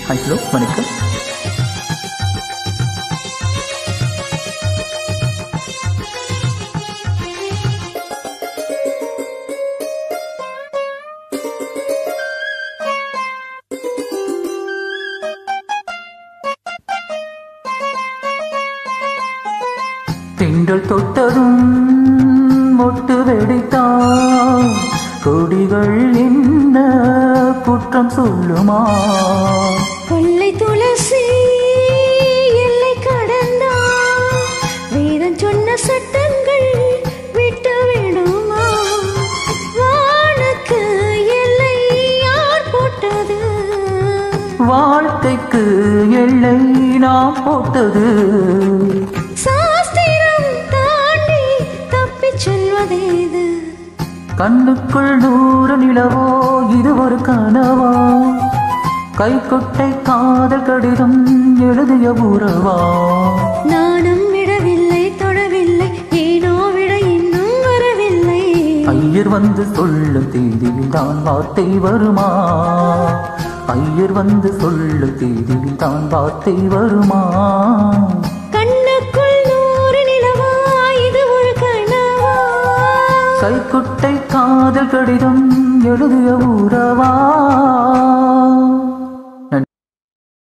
hello வணக்கம் திங்கள் தொட்டதும் மொட்டு வெடித்தான் கொடிகள் என்ன குற்றம் சொல்லுமா கொள்ளை துளசி எல்லை கடந்தா வேதம் சொன்ன சட்டங்கள் விட்டு விடுமா வானுக்கு எல்லை யார் போட்டது வாழ்க்கைக்கு எல்லை நாம் போட்டது சாஸ்திரம் தாண்டி தப்பிச் செல்வதேது கண்ணுக்குள் நூறு நிலவோ இது ஒரு கனவா கைக்கொட்டை காதல் கடிதம் எழுதிய உறவா நானும் விடவில்லை தொடவில்லை ஏனோ விட இன்னும் வரவில்லை ஐயர் வந்து சொல்லும் தேதியில் தான் வார்த்தை வருமா ஐயர் வந்து சொல்லும் தேதியில் தான் வார்த்தை வருமா கண்ணுக்குள் நூறு நிலவா இது ஒரு கனவா கைக்குட்டை காதல் கடிதம் எழுதிய உறவா